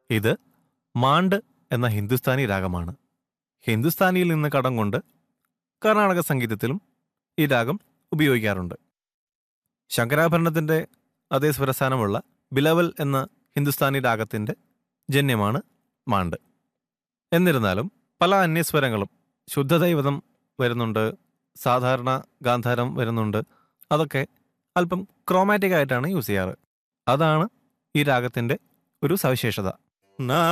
ഇത് മാണ്ട് എന്ന ഹിന്ദുസ്ഥാനി രാഗമാണ് ഹിന്ദുസ്ഥാനിയിൽ നിന്ന് കടം കൊണ്ട് കർണാടക സംഗീതത്തിലും ഈ രാഗം ഉപയോഗിക്കാറുണ്ട് ശങ്കരാഭരണത്തിന്റെ അതേ സ്വരസ്ഥാനമുള്ള ബിലവൽ എന്ന ഹിന്ദുസ്ഥാനി രാഗത്തിന്റെ ജന്യമാണ് മാണ്ട് എന്നിരുന്നാലും പല അന്യസ്വരങ്ങളും ശുദ്ധദൈവതം വരുന്നുണ്ട് സാധാരണ ഗാന്ധാരം വരുന്നുണ്ട് അതൊക്കെ അല്പം ക്രോമാറ്റിക് ആയിട്ടാണ് യൂസ് ചെയ്യാറ് അതാണ് ഈ രാഗത്തിന്റെ ഒരു സവിശേഷത